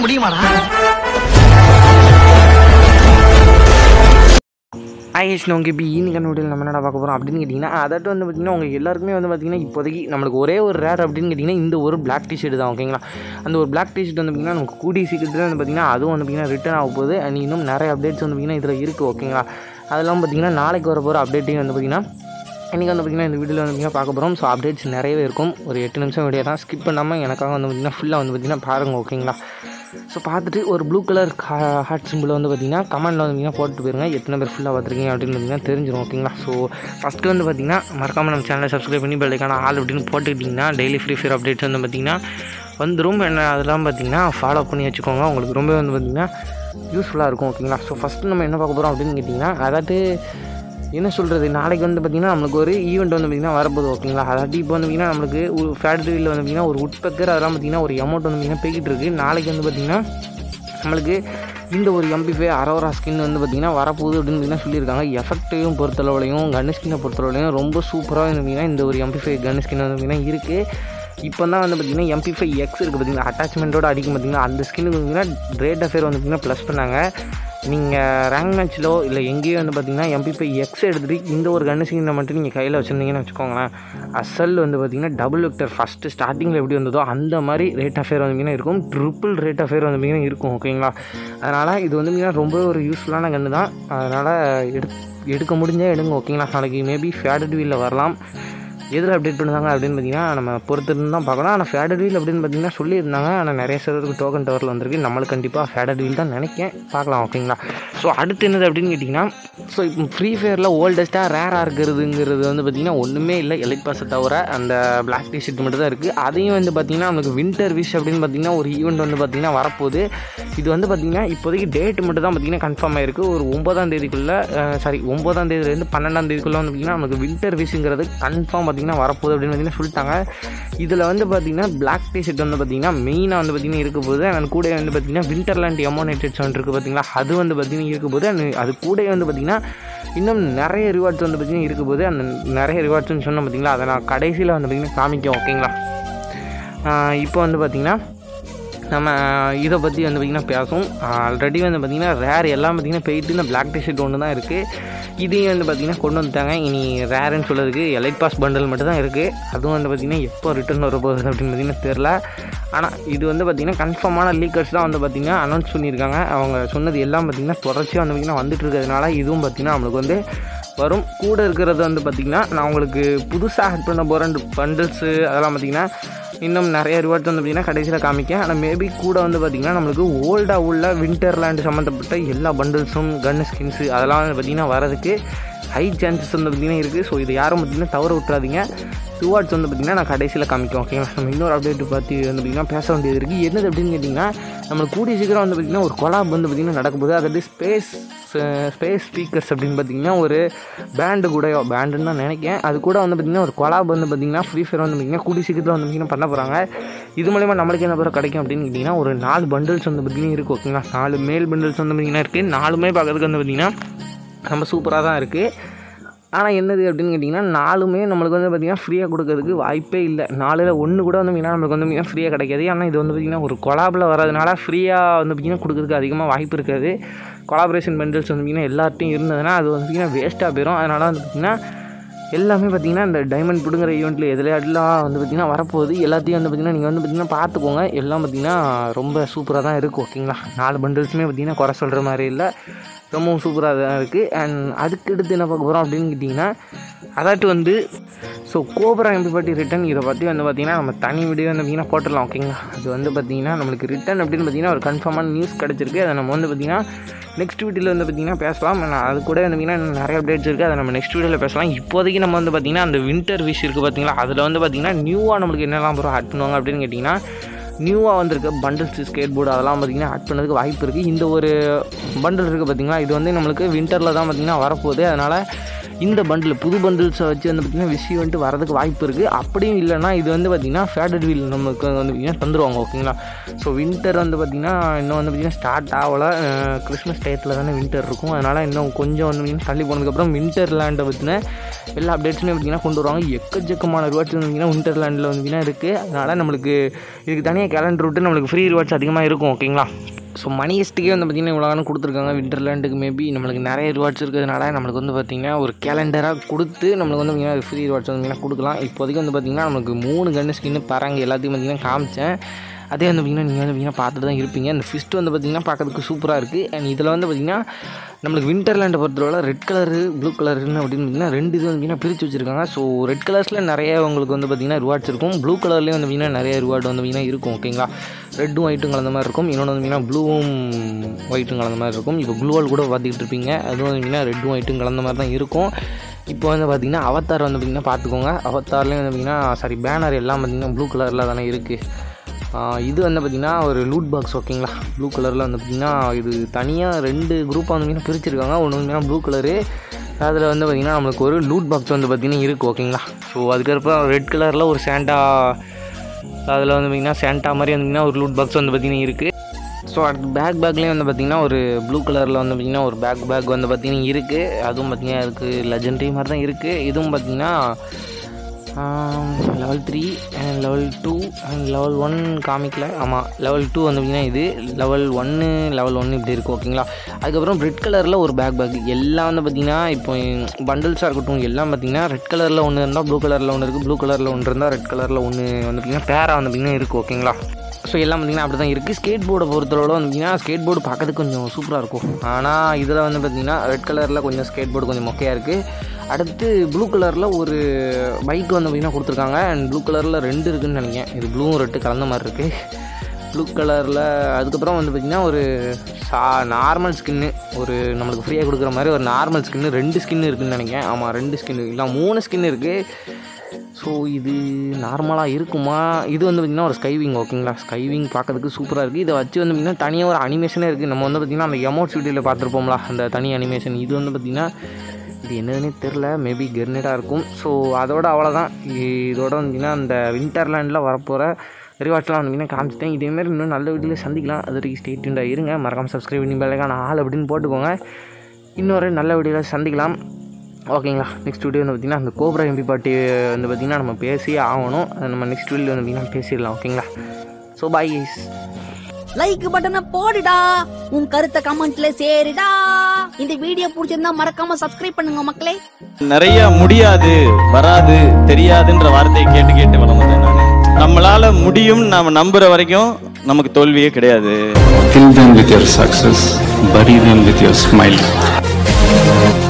முடியுமாடா IS நோங்க இப்போ ஈனிக்கான video நம்ம என்ன பார்க்க போகிறோம் அப்படின்னு கேட்டிங்கன்னா அதாட்டு வந்து பார்த்திங்கன்னா உங்கள் எல்லாருக்குமே வந்து பார்த்திங்கன்னா இப்போதைக்கு நம்மளுக்கு ஒரே ஒரு ரேர் அப்படின்னு கேட்டிங்கன்னா இந்த ஒரு பிளாக் டிஷர்ட் தான் ஓகேங்களா அந்த ஒரு பிளாக் டிஷர்ட் வந்து பார்த்திங்கன்னா நமக்கு கூடிய சீக்கிரத்தில் வந்து பார்த்திங்கன்னா அதுவும் வந்து பார்த்திங்கன்னா ரிட்டர்ன் ஆக போகுது அண்ட் இன்னும் நிறைய அப்டேட்ஸ் வந்து பார்த்திங்கன்னா இதில் இருக்குது ஓகேங்களா அதெல்லாம் பார்த்திங்கன்னா நாளைக்கு வர போகிற அப்டேட்டையும் வந்து பார்த்திங்கன்னா இன்றைக்கி வந்து பார்த்திங்கன்னா இந்த வீடியோவில் வந்து பார்த்திங்கன்னா பார்க்க போகிறோம் ஸோ அப்டேட்ஸ் நிறையவே இருக்கும் ஒரு எட்டு நிமிஷம் வீடியோ தான் ஸ்கிப் பண்ணாமல் எனக்காக வந்து பார்த்திங்கன்னா ஃபுல்லாக வந்து பார்த்திங்கன்னா பாருங்கள் ஓகேங்களா ஸோ பார்த்துட்டு ஒரு ப்ளூ கலர் ஹார்ட் சிம்பிள் வந்து பார்த்திங்கன்னா கமெண்டில் வந்து பார்த்திங்கன்னா போட்டு போயிருங்க எத்தனை பேர் ஃபுல்லாக பார்த்துருக்கீங்க அப்படின்னு பார்த்திங்கன்னா தெரிஞ்சிடும் ஓகேங்களா ஸோ ஃபஸ்ட்டு வந்து பார்த்திங்கன்னா மறக்காமல் நம்ம சேனலை சப்ஸ்கிரைப் பண்ணி பெல்லைக்கான ஆள் அப்படின்னு போட்டுக்கிட்டிங்கன்னா டெய்லி ஃப்ரீ ஃபயர் அப்டேட்ஸ் வந்து பார்த்திங்கன்னா வந்துடும் என்ன அதெல்லாம் பார்த்திங்கன்னா ஃபாலோ பண்ணி வச்சுக்கோங்க உங்களுக்கு ரொம்ப வந்து பார்த்திங்கன்னா யூஸ்ஃபுல்லாக இருக்கும் ஓகேங்களா ஸோ ஃபஸ்ட்டு நம்ம என்ன பார்க்க போகிறோம் அப்படின்னு கேட்டிங்கன்னா அதாவது என்ன சொல்கிறது நாளைக்கு வந்து பார்த்திங்கன்னா நம்மளுக்கு ஒரு ஈவெண்ட் வந்து பார்த்திங்கன்னா வரப்போகுது ஓகேங்களா அதாவது இப்போ வந்து பார்த்திங்கன்னா நம்மளுக்கு ஒரு ஃபேக்ட்ரியில் வந்து பார்த்திங்கன்னா ஒரு உட்பக்கர் அதெல்லாம் பார்த்திங்கன்னா ஒரு அமௌண்ட் வந்து பார்த்திங்கன்னா போய்கிட்டு இருக்குது நாளைக்கு வந்து பார்த்திங்கன்னா நம்மளுக்கு இந்த ஒரு எம்பிஃபை அரோரா ஸ்கின் வந்து பார்த்திங்கன்னா வரப்போகுது அப்படின்னு பார்த்திங்கன்னா சொல்லியிருக்காங்க எஃபெக்டையும் பொறுத்தளவுலையும் கன் ஸ்கின்னை பொறுத்தளவுலையும் ரொம்ப சூப்பராக வந்து பார்த்திங்கன்னா இந்த ஒரு எம்பிஃபை கன் ஸ்கின் வந்து பார்த்திங்கன்னா இருக்குது இப்போ தான் வந்து பார்த்திங்கன்னா எம்பி ஃபைவ் எக்ஸ் இருக்குது பார்த்தீங்கன்னா அட்டாச்மெண்ட்டோட அடிக்கும் பார்த்தீங்கன்னா அந்த ஸ்கின்னுக்கு பார்த்தீங்கன்னா ரேட் அஃபேர் வந்து பார்த்திங்கன்னா ப்ளஸ் பண்ணாங்க நீங்கள் ரேங்க் மேட்ச்சிலோ இல்லை எங்கேயோ வந்து பார்த்தீங்கன்னா எம்பி ஃபைவ் எக்ஸ் எடுத்துகிட்டு இந்த ஒரு கன்னு ஸ்கின்னை மட்டும் நீங்கள் கையில் வச்சுருந்தீங்கன்னு வச்சுக்கோங்களேன் அசல் வந்து பார்த்திங்கன்னா டபுள் வெக்டர் ஃபஸ்ட்டு ஸ்டார்டிங்கில் எப்படி வந்ததோ அந்த மாதிரி ரேட் ஆஃப் ஃபேர் வந்து பார்த்திங்கன்னா இருக்கும் ட்ரிபிள் ரேட் ஆஃப் ஃபேர் வந்து பார்த்திங்கன்னா இருக்கும் ஓகேங்களா அதனால் இது வந்து பார்த்திங்கன்னா ரொம்ப ஒரு யூஸ்ஃபுல்லான கன்று தான் அதனால் எடு எடுக்க முடிஞ்சால் எடுங்க ஓகேங்களா நாளைக்கு மேபி ஃபேடட் வீலில் வரலாம் எதில் அப்டேட் பண்ணுறாங்க அப்படின்னு பார்த்தீங்கன்னா நம்ம பொறுத்திருந்து தான் பார்க்கணும் ஆனால் ஃபேடட் வீல் அப்படின்னு பார்த்தீங்கன்னா சொல்லியிருந்தாங்க ஆனால் நிறைய சர்வருக்கு டோக்கன் டவரில் வந்திருக்கு நம்மளுக்கு கண்டிப்பாக ஃபேடட் வீல் தான் நினைக்கேன் பார்க்கலாம் ஓகேங்களா ஸோ அடுத்து என்னது அப்படின்னு கேட்டிங்கன்னா ஸோ இப்போ ஃப்ரீ ஃபயரில் ஓல்டஸ்ட்டாக ரேராக இருக்கிறதுங்கிறது வந்து பார்த்திங்கன்னா ஒன்றுமே இல்லை எலைட் பாஸை தவிர அந்த பிளாக் டி ஷர்ட் மட்டும் தான் இருக்குது அதையும் வந்து பார்த்திங்கன்னா நமக்கு வின்டர் விஷ் அப்படின்னு பார்த்திங்கன்னா ஒரு ஈவெண்ட் வந்து பார்த்திங்கன்னா வரப்போகுது இது வந்து பார்த்திங்கன்னா இப்போதைக்கு டேட் மட்டும் தான் பார்த்திங்கன்னா கன்ஃபார்ம் ஆயிருக்கு ஒரு ஒம்பதாம் தேதிக்குள்ளே சாரி ஒம்பதாம் தேதியிலேருந்து பன்னெண்டாம் தேதிக்குள்ளே வந்து பார்த்திங்கன்னா நமக்கு வின்டர் விஷுங்கிறது கன்ஃபார்ம் பார்த்திங்கன்னா வரப்போகுது அப்படின்னு பார்த்தீங்கன்னா சொல்லிட்டாங்க இதில் வந்து பார்த்திங்கன்னா பிளாக் டி ஷர்ட் வந்து பார்த்திங்கன்னா மெயினாக வந்து பார்த்திங்கன்னா இருக்க போது அண்ட் கூட வந்து பார்த்திங்கன்னா விண்டர்லேண்ட் எமோனேட்டட் சவுண்ட் இருக்குது பார்த்திங்களா அது வந்து பார்த்திங்கன்னா இருக்க போது and அது கூட வந்து பார்த்திங்கன்னா இன்னும் நிறைய ரிவார்ட்ஸ் வந்து பார்த்திங்கன்னா இருக்க போது அந்த நிறைய ரிவார்ட்ஸ்னு சொன்னோம் பார்த்திங்களா அதை நான் கடைசியில் வந்து பார்த்திங்கன்னா காமிக்கும் ஓகேங்களா இப்போ வந்து பார்த்திங்கன்னா நம்ம இதை பற்றி வந்து பார்த்திங்கன்னா பேசும் ஆல்ரெடி வந்து பார்த்திங்கன்னா ரேர் எல்லாம் பார்த்திங்கன்னா போயிட்டு இந்த பிளாக் டிஷர்ட் ஒன்று தான் இருக்குது இதையும் வந்து பார்த்திங்கன்னா கொண்டு வந்துட்டாங்க இனி ரேருன்னு சொல்லதுக்கு எலைட் பாஸ் பண்டல் மட்டும் தான் இருக்குது அதுவும் வந்து பார்த்திங்கன்னா எப்போ ரிட்டர்ன் வரப்போகுது அப்படின்னு பார்த்திங்கன்னா தெரில ஆனால் இது வந்து பார்த்திங்கன்னா கன்ஃபார்மான லீக்கர்ஸ் தான் வந்து பார்த்திங்கன்னா அனௌன்ஸ் பண்ணியிருக்காங்க அவங்க சொன்னது எல்லாம் பார்த்திங்கன்னா தொடர்ச்சியாக வந்து பார்த்திங்கன்னா வந்துட்டு இருக்கிறதுனால இதுவும் பார்த்திங்கன்னா நம்மளுக்கு வந்து வரும் கூட இருக்கிறது வந்து பார்த்திங்கன்னா நான் உங்களுக்கு புதுசாக ஆட் பண்ண போகிற பண்டில்ஸு அதெல்லாம் பார்த்திங்கன்னா இன்னும் நிறைய ரிவார்ட்ஸ் வந்து பார்த்திங்கன்னா கடைசியில் காமிக்கேன் ஆனால் மேபி கூட வந்து பார்த்திங்கன்னா நம்மளுக்கு ஓல்டாக உள்ள விண்டர்லேண்டு சம்மந்தப்பட்ட எல்லா பண்டில்ஸும் கன் ஸ்கின்ஸு அதெல்லாம் வந்து பார்த்திங்கன்னா வரதுக்கு ஹை சான்சஸ் வந்து பார்த்திங்கன்னா இருக்குது ஸோ இது யாரும் பார்த்திங்கன்னா தவற விட்றாதீங்க ரிவார்ட்ஸ் வந்து பார்த்திங்கன்னா நான் கடைசியில் காமிக்கும் ஓகேங்களா நம்ம இன்னொரு அப்டேட் பற்றி வந்து பார்த்திங்கன்னா பேச வேண்டியது இருக்குது என்னது அப்படின்னு கேட்டிங்கன்னா நம்மளுக்கு கூடிய சீக்கிரம் வந்து பார்த்திங்கன்னா ஒரு கொலாப் வந்து பார்த்திங்கன்னா நடக்க போகுது அதாவது ஸ்பேஸ் ஸ்பேஸ் ஸ்பீக்கர்ஸ் அப்படின்னு பார்த்திங்கன்னா ஒரு பேண்டு கூட பேண்டுன்னு தான் நினைக்கிறேன் அது கூட வந்து பார்த்திங்கன்னா ஒரு கொலாப் வந்து பார்த்திங்கன்னா ஃப்ரீ ஃபயர் வந்து பார்த்திங்கன்னா கூடிய சீக்கிரத்தில் வந்து பார்த்திங்கன்னா பண்ண போகிறாங்க இது மூலயமா நம்மளுக்கு என்ன பிறகு கிடைக்கும் அப்படின்னு கேட்டிங்கன்னா ஒரு நாலு பண்டில்ஸ் வந்து பார்த்திங்கன்னா இருக்குது ஓகேங்களா நாலு மேல் பண்டில்ஸ் வந்து பார்த்திங்கன்னா இருக்குது நாலுமே பார்க்கறதுக்கு வந்து பார்த்திங்கன்னா ரொம்ப சூப்பராக தான் இருக்குது ஆனால் என்னது அப்படின்னு கேட்டிங்கன்னா நாலுமே நம்மளுக்கு வந்து பார்த்திங்கன்னா ஃப்ரீயாக கொடுக்கறதுக்கு வாய்ப்பே இல்லை நாலில் ஒன்று கூட வந்து பார்த்திங்கன்னா நம்மளுக்கு வந்து பார்த்திங்கன்னா ஃப்ரீயாக கிடைக்காது ஆனால் இது வந்து பார்த்திங்கன்னா ஒரு கொலாபில் வரதுனால ஃப்ரீயாக வந்து பார்த்திங்கன்னா கொடுக்கறதுக்கு அதிகமாக வாய்ப்பு இருக்காது கொலாபரேஷன் பெண்டில்ஸ் வந்து பார்த்திங்கன்னா எல்லார்ட்டையும் இருந்ததுன்னா அது வந்து பார்த்திங்கன்னா வேஸ்ட்டாக போயிடும் அதனால் வந்து பார்த்திங்கன்னா எல்லாமே பார்த்திங்கன்னா இந்த டைமண்ட் பிடுங்குற ஈவெண்ட்டில் எதுலையாடலாம் வந்து பார்த்திங்கன்னா வரப்போகுது எல்லாத்தையும் வந்து பார்த்திங்கன்னா நீங்கள் வந்து பார்த்திங்கன்னா பார்த்துக்கோங்க எல்லாம் பார்த்திங்கன்னா ரொம்ப சூப்பராக தான் இருக்குது ஓகேங்களா நாலு பண்டில்ஸுமே பார்த்திங்கன்னா குறை சொல்கிற மாதிரி இல்லை ரொம்பவும் சூப்பராக தான் இருக்குது அண்ட் அதுக்கு அடுத்து என்ன பார்க்க போகிறோம் அப்படின்னு கேட்டிங்கன்னா அதாட்டு வந்து so cobra MP forty return இதை பற்றி வந்து பார்த்திங்கன்னா நம்ம தனி வீடியோ வந்து பார்த்திங்கன்னா போட்டுடலாம் ஓகேங்களா அது வந்து பார்த்திங்கன்னா நம்மளுக்கு ரிட்டன் அப்படின்னு பார்த்திங்கன்னா ஒரு கன்ஃபார்மான நியூஸ் கிடச்சிருக்கு அதை நம்ம வந்து பார்த்திங்கன்னா நெக்ஸ்ட் வீடியோவில் வந்து பார்த்திங்கன்னா பேசலாம் நான் அது கூட வந்து பார்த்திங்கன்னா இன்னும் நிறைய அப்டேட்ஸ் இருக்குது அதை நம்ம நெக்ஸ்ட் வீடியோவில் பேசலாம் இப்போதைக்கு நம்ம வந்து பார்த்திங்கன்னா அந்த வின்டர் விஷ் இருக்குது பார்த்திங்களா அதில் வந்து பார்த்திங்கன்னா நியூவாக நம்மளுக்கு என்னெல்லாம் ப்ரோ ஆட் பண்ணுவாங்க அப்படின்னு கேட்டிங்கன்னா நியூவாக வந்திருக்க பண்டில்ஸ் ஸ்கேட் போர்டு அதெல்லாம் பார்த்திங்கன்னா ஆட் பண்ணதுக்கு வாய்ப்பு இருக்குது இந்த ஒரு பண்டில் இருக்குது பார்த்திங்களா இது வந்து நம்மளுக்கு வின்டரில் தான் பார்த்திங்கன்னா வரப்போகுது அதனால் இந்த பண்டில் புது பண்டில்ஸை வச்சு வந்து பார்த்திங்கன்னா விஷ் வந்துட்டு வரதுக்கு வாய்ப்பு இருக்குது அப்படியும் இல்லைன்னா இது வந்து பார்த்திங்கன்னா ஃபேடட் வீல் நமக்கு வந்து பார்த்திங்கன்னா தந்துருவாங்க ஓகேங்களா ஸோ வின்டர் வந்து பார்த்திங்கன்னா இன்னும் வந்து பார்த்திங்கன்னா ஸ்டார்ட் ஆகலை கிறிஸ்மஸ் டயத்தில் தானே வின்டர் இருக்கும் அதனால் இன்னும் கொஞ்சம் வந்து பார்த்திங்கன்னா தள்ளி போனதுக்கப்புறம் வின்டர் லேண்டை பற்றின எல்லா அப்டேட்ஸுமே பார்த்திங்கன்னா கொண்டு வருவாங்க எக்கச்சக்கமான ரிவார்ட்ஸ் வந்து பார்த்திங்கன்னா வின்டர் லேண்டில் வந்து பார்த்திங்கன்னா இருக்குது அதனால் நம்மளுக்கு இதுக்கு தனியாக கேலண்டர் விட்டு நம்மளுக்கு ஃப்ரீ ரிவார்ட்ஸ் அதிகமாக இருக்கும் ஓகேங்களா ஸோ மணியஸ்ட்டுக்கே வந்து பார்த்திங்கன்னா இவ்வளோ கொடுத்துருக்காங்க விண்டர்லேண்டுக்கு மேபி நம்மளுக்கு நிறைய ரிவார்ட்ஸ் இருக்கிறதுனால நம்மளுக்கு வந்து பார்த்திங்கன்னா ஒரு கேலண்டராக கொடுத்து நம்மளுக்கு வந்து பார்த்திங்கன்னா ஃப்ரீ ரிவார்ட்ஸ் வந்து பார்த்திங்கன்னா கொடுக்கலாம் இப்போதைக்கு வந்து பார்த்திங்கன்னா நம்மளுக்கு மூணு கன்று ஸ்கின்னு பரங்க எல்லாத்தையும் பார்த்திங்கன்னா காமிச்சேன் அதே வந்து பார்த்திங்கன்னா நீங்கள் வந்து பார்த்திங்கன்னா பார்த்துட்டு தான் இருப்பீங்க அந்த ஃபிஸ்ட் வந்து பார்த்திங்கன்னா பார்க்கறதுக்கு சூப்பராக இருக்குது அண்ட் இதில் வந்து பார்த்திங்கன்னா நம்மளுக்கு விண்டர்லேண்டை பொறுத்தவரை ரெட் கலரு ப்ளூ கலருன்னு அப்படின்னு பார்த்திங்கன்னா ரெண்டு இது வந்து பார்த்திங்கன்னா பிரித்து வச்சுருக்காங்க ஸோ ரெட் கலர்ஸில் நிறைய உங்களுக்கு வந்து பார்த்திங்கன்னா ரிவார்ட்ஸ் இருக்கும் ப்ளூ கலர்லேயும் வந்து பார்த்திங்கன்னா நிறைய ரிவார்டு வந்து பார்த்திங்கன்னா இருக்கும் ஓகேங்களா ரெட்டும் ஒயிட்டும் கலந்த மாதிரி இருக்கும் இன்னொன்று வந்து பார்த்திங்கன்னா ப்ளூவும் ஒயிட்டும் கலந்த மாதிரி இருக்கும் இப்போ ப்ளூவால் கூட பார்த்துக்கிட்டு இருப்பீங்க அதுவும் வந்து பார்த்திங்கன்னா ரெட்டும் ஒயிட்டும் கலந்த மாதிரி தான் இருக்கும் இப்போ வந்து பார்த்திங்கன்னா அவத்தார் வந்து பார்த்திங்கன்னா பார்த்துக்கோங்க அவத்தார்லேயும் வந்து பார்த்திங்கன்னா சாரி பேனர் எல்லாம் பார்த்திங்கன்னா ப்ளூ கலரில் தானே இருக்குது இது வந்து பார்த்திங்கன்னா ஒரு லூட் பாக்ஸ் ஓகேங்களா ப்ளூ கலரில் வந்து பார்த்திங்கன்னா இது தனியாக ரெண்டு குரூப்பாக வந்து பார்த்திங்கன்னா பிரிச்சிருக்காங்க ஒன்று வந்து பார்த்திங்கன்னா ப்ளூ கலரு அதில் வந்து பார்த்திங்கன்னா நம்மளுக்கு ஒரு லூட் பாக்ஸ் வந்து பார்த்திங்கன்னா இருக்குது ஓகேங்களா ஸோ அதுக்கப்புறம் ரெட் கலரில் ஒரு சேண்டா அதில் வந்து பார்த்திங்கன்னா சேண்டா மாதிரி வந்து பார்த்திங்கன்னா ஒரு லூட் பாக்ஸ் வந்து பார்த்திங்கன்னா இருக்குது ஸோ அடுத்து பேக் பேக்லேயும் வந்து பார்த்திங்கன்னா ஒரு ப்ளூ கலரில் வந்து பார்த்திங்கன்னா ஒரு பேக் பேக் வந்து பார்த்திங்கன்னா இருக்குது அதுவும் பார்த்திங்கன்னா இருக்குது லெஜெண்டரி மாதிரி தான் இருக்குது இதுவும் பார்த்திங்கன்னா level three and level two and level one காமிக்கல ஆமாம் லெவல் டூ வந்து பார்த்திங்கன்னா இது லெவல் ஒன்று லெவல் ஒன்று இப்படி இருக்குது ஓகேங்களா அதுக்கப்புறம் ரெட் கலரில் ஒரு பேக் பேக் எல்லாம் வந்து பார்த்திங்கன்னா இப்போ பண்டில்ஸாக இருக்கட்டும் எல்லாம் பார்த்திங்கன்னா ரெட் கலரில் ஒன்று இருந்தால் ப்ளூ கலரில் ஒன்று இருக்குது ப்ளூ கலரில் ஒன்று இருந்தால் ரெட் கலரில் ஒன்று வந்து பார்த்திங்கன்னா பேராக வந்து பார்த்திங்கன்னா இருக்குது ஓகேங்களா ஸோ எல்லாம் பார்த்திங்கன்னா அப்படி தான் இருக்குது ஸ்கேட் போர்டை பொறுத்தளவு வந்து பார்த்திங்கன்னா ஸ்கேட் போர்டு பார்க்கறதுக்கு கொஞ்சம் சூப்பராக இருக்கும் ஆனால் இதில் வந்து பார்த்திங்கன்னா ரெட் கலரில் கொஞ்சம் ஸ்கேட் போர்டு கொஞ்சம் மொக்கையாக இருக்குது அடுத்து ப்ளூ கலரில் ஒரு பைக் வந்து பார்த்திங்கன்னா கொடுத்துருக்காங்க அண்ட் ப்ளூ கலரில் ரெண்டு இருக்குதுன்னு நினைக்கிறேன் இது ப்ளூவும் ரெட்டு கலந்த மாதிரி இருக்குது ப்ளூ கலரில் அதுக்கப்புறம் வந்து பார்த்திங்கன்னா ஒரு சா நார்மல் ஸ்கின்னு ஒரு நம்மளுக்கு ஃப்ரீயாக கொடுக்குற மாதிரி ஒரு நார்மல் ஸ்கின்னு ரெண்டு ஸ்கின் இருக்குதுன்னு நினைக்கிறேன் ஆமாம் ரெண்டு ஸ்கின் இல்லை மூணு ஸ்கின் இருக்குது ஸோ இது நார்மலாக இருக்குமா இது வந்து பார்த்திங்கன்னா ஒரு ஸ்கைவிங் ஓகேங்களா ஸ்கைவிங் பார்க்கறதுக்கு சூப்பராக இருக்குது இதை வச்சு வந்து பார்த்திங்கன்னா தனியாக ஒரு அனிமேஷனே இருக்குது நம்ம வந்து பார்த்திங்கன்னா அந்த எமோட் வீடியோவில் பார்த்துருப்போம்ல அந்த தனி அனிமேஷன் இது வந்து பார்த்திங்கன்னா இது என்னதுன்னே தெரில மேபி கெர்னேட்டாக இருக்கும் ஸோ அதோட அவ்வளோதான் இதோட வந்தீங்கன்னா அந்த விண்டர்லேண்டில் வரப்போகிற ரிவார்ட்ஸ்லாம் வந்தீங்கன்னா காமிச்சிட்டேன் இதேமாரி இன்னும் நல்ல வீடியோவில் சந்திக்கலாம் அது வரைக்கும் ஸ்டேட்யூண்டாக இருங்க மறக்காமல் சப்ஸ்கிரைப் பண்ணி பெல்லைக்கான ஆள் அப்படின்னு போட்டுக்கோங்க இன்னொரு நல்ல வீடியோவில் சந்திக்கலாம் ஓகேங்களா நெக்ஸ்ட் வீடியோ வந்து பார்த்திங்கன்னா அந்த கோப்ரா எம்பி பாட்டி வந்து பார்த்திங்கன்னா நம்ம பேசியே ஆகணும் அது நம்ம நெக்ஸ்ட் வீடியோ வந்து பார்த்திங்கன்னா பேசிடலாம் ஓகேங்களா ஸோ பாய் கைஸ் லைக் பட்டனை போடுடா உன் கருத்தை கமெண்ட்ல சேருடா இந்த வீடியோ பிடிச்சிருந்தா மறக்காம சப்ஸ்கிரைப் பண்ணுங்க மக்களே நிறைய முடியாது வராது தெரியாதுன்ற வார்த்தையை கேட்டு கேட்டு வளர்ந்தேன் நான் நம்மளால முடியும் நாம நம்புற வரைக்கும் நமக்கு தோல்வியே கிடையாது Fill them with your success, bury them with your smile.